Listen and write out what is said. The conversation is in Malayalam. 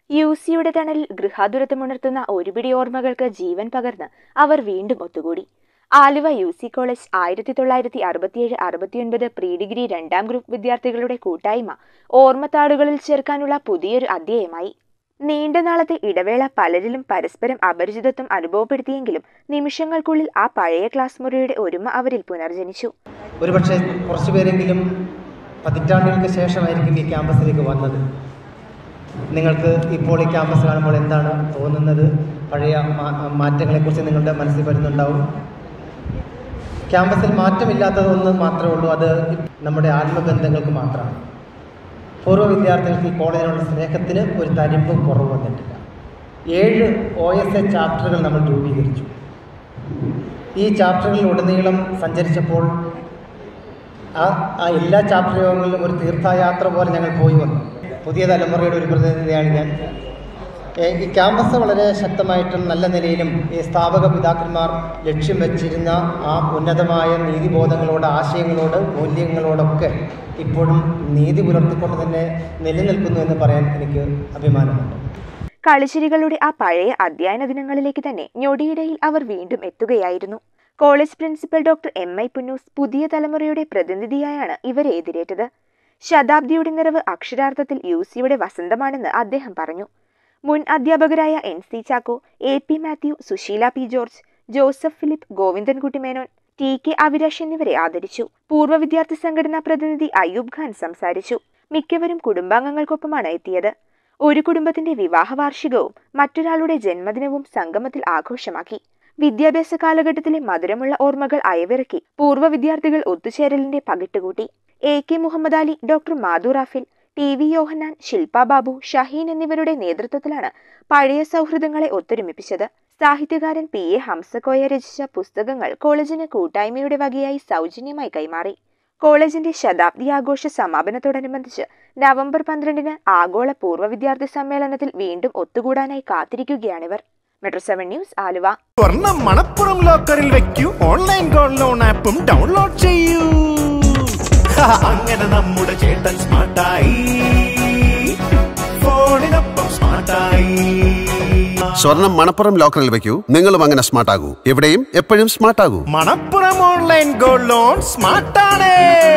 യു സിയുടെ തണലിൽ ഗൃഹാതുരത്വമുണർത്തുന്ന ഒരുപിടി ഓർമ്മകൾക്ക് ജീവൻ പകർന്ന് അവർ വീണ്ടും ഒത്തുകൂടി ആലുവ യു സി കോളേജ് ആയിരത്തി തൊള്ളായിരത്തി അറുപത്തിയേഴ് അറുപത്തിയൊൻപത് പ്രീ ഡിഗ്രി രണ്ടാം ഗ്രൂപ്പ് വിദ്യാർത്ഥികളുടെ കൂട്ടായ്മ ഓർമ്മത്താളുകളിൽ ചേർക്കാനുള്ള പുതിയൊരു അധ്യായമായി നീണ്ട നാളത്തെ ഇടവേള പലരിലും പരസ്പരം അപരിചിതത്വം അനുഭവപ്പെടുത്തിയെങ്കിലും നിമിഷങ്ങൾക്കുള്ളിൽ ആ പഴയ ക്ലാസ് മുറിയുടെ ഒരുമ അവരിൽ പുനർജനിച്ചു ഒരുപക്ഷെ കുറച്ചു പേരെങ്കിലും പതിറ്റാണ്ടുകൾക്ക് ശേഷമായിരിക്കും ഈ ക്യാമ്പസിലേക്ക് വന്നത് നിങ്ങൾക്ക് ഇപ്പോൾ ഈ ക്യാമ്പസ് കാണുമ്പോൾ എന്താണ് തോന്നുന്നത് പഴയ മാ- മാറ്റങ്ങളെക്കുറിച്ച് നിങ്ങളുടെ മനസ്സിൽ വരുന്നുണ്ടാവും ക്യാമ്പസിൽ മാറ്റമില്ലാത്തത് ഒന്ന് മാത്രമേ ഉള്ളൂ അത് നമ്മുടെ ആത്മബന്ധങ്ങൾക്ക് മാത്രമാണ് പൂർവ്വ വിദ്യാർത്ഥികൾക്ക് ഈ കോളേജിനുള്ള സ്നേഹത്തിന് ഒരു തരിമ്പും കുറവ് വന്നിട്ടില്ല ഏഴ് ഒ എസ് എ ചാപ്റ്ററുകൾ നമ്മൾ രൂപീകരിച്ചു ഈ ചാപ്റ്ററുകളിൽ ഉടനീളം സഞ്ചരിച്ചപ്പോൾ ആ ആ എല്ലാ ചാപ്റ്റർ യോഗങ്ങളിലും ഒരു തീർത്ഥയാത്ര പോലെ ഞങ്ങൾ പോയി വന്നു പുതിയ തലമുറയുടെ ഒരു പ്രതിനിധിയാണ് ഞാൻ ഏ, ഈ ക്യാമ്പസ് വളരെ ശക്തമായിട്ടും നല്ല നിലയിലും ഈ സ്ഥാപക പിതാക്കന്മാർ ലക്ഷ്യം വെച്ചിരുന്ന ആ ഉന്നതമായ നീതിബോധങ്ങളോട് ആശയങ്ങളോട് മൂല്യങ്ങളോടൊക്കെ ഇപ്പോഴും നീതി പുലർത്തിക്കൊണ്ട് തന്നെ നിലനിൽക്കുന്നു എന്ന് പറയാൻ എനിക്ക് അഭിമാനമുണ്ട് കളിച്ചിരികളുടെ ആ പഴയ അധ്യയന ദിനങ്ങളിലേക്ക് തന്നെ ഞൊടിയിടയിൽ അവർ വീണ്ടും എത്തുകയായിരുന്നു college principal doctor M I Punnoose പുതിയ തലമുറയുടെ പ്രതിനിധിയായാണ് ഇവരെ എതിരേറ്റത് ശതാബ്ദിയുടെ നിറവ് അക്ഷരാർത്ഥത്തിൽ യു സിയുടെ വസന്തമാണെന്ന് അദ്ദേഹം പറഞ്ഞു മുൻ അധ്യാപകരായ N C Chacko A P Mathew Sushila P George Joseph Philip Govindankutty Menon T K Avirash എന്നിവരെ ആദരിച്ചു പൂർവ്വ വിദ്യാർത്ഥി സംഘടനാ പ്രതിനിധി അയ്യൂബ് ഖാൻ സംസാരിച്ചു മിക്കവരും കുടുംബാംഗങ്ങൾക്കൊപ്പമാണ് എത്തിയത് ഒരു കുടുംബത്തിന്റെ വിവാഹ വാർഷികവും മറ്റൊരാളുടെ ജന്മദിനവും സംഗമത്തിൽ ആഘോഷമാക്കി വിദ്യാഭ്യാസ കാലഘട്ടത്തിലെ മധുരമുള്ള ഓർമ്മകൾ അയവിറക്കി പൂർവ്വ വിദ്യാർത്ഥികൾ ഒത്തുചേരലിന്റെ പകിട്ടുകൂട്ടി A K Muhammad Ali doctor Madhu Rafil T V Yohannan Shilpa Babu Shaheen എന്നിവരുടെ നേതൃത്വത്തിലാണ് പഴയ സൗഹൃദങ്ങളെ ഒത്തൊരുമിപ്പിച്ചത് സാഹിത്യകാരൻ പി എ ഹംസക്കോയ രചിച്ച പുസ്തകങ്ങൾ കോളേജിന് കൂട്ടായ്മയുടെ വകയായി സൗജന്യമായി കൈമാറി കോളേജിന്റെ ശതാബ്ദി ആഘോഷ സമാപനത്തോടനുബന്ധിച്ച് നവംബർ പന്ത്രണ്ടിന് ആഗോള പൂർവ്വ വിദ്യാർത്ഥി സമ്മേളനത്തിൽ വീണ്ടും ഒത്തുകൂടാനായി കാത്തിരിക്കുകയാണിവർ മെട്രോ സെവൻ ന്യൂസ് ആലുവ സ്വർണം മണപ്പുറം ലോക്കറിൽ വെക്കൂ ഓൺലൈൻ ഗോൾഡ് ലോൺ ആപ്പും ഡൗൺലോഡ് ചെയ്യൂ അങ്ങനെ നമ്മുടെ ചേട്ടൻ സ്മാർട്ടായി ഫോണിനൊപ്പം സ്മാർട്ടായി സ്വർണം മണപ്പുറം ലോക്കറിൽ വെക്കൂ നിങ്ങളും അങ്ങനെ സ്മാർട്ട് ആകൂ എവിടെയും എപ്പോഴും സ്മാർട്ട് ആകൂ മണപ്പുറം ഓൺലൈൻ ഗോൾഡ് ലോൺ സ്മാർട്ടാണ്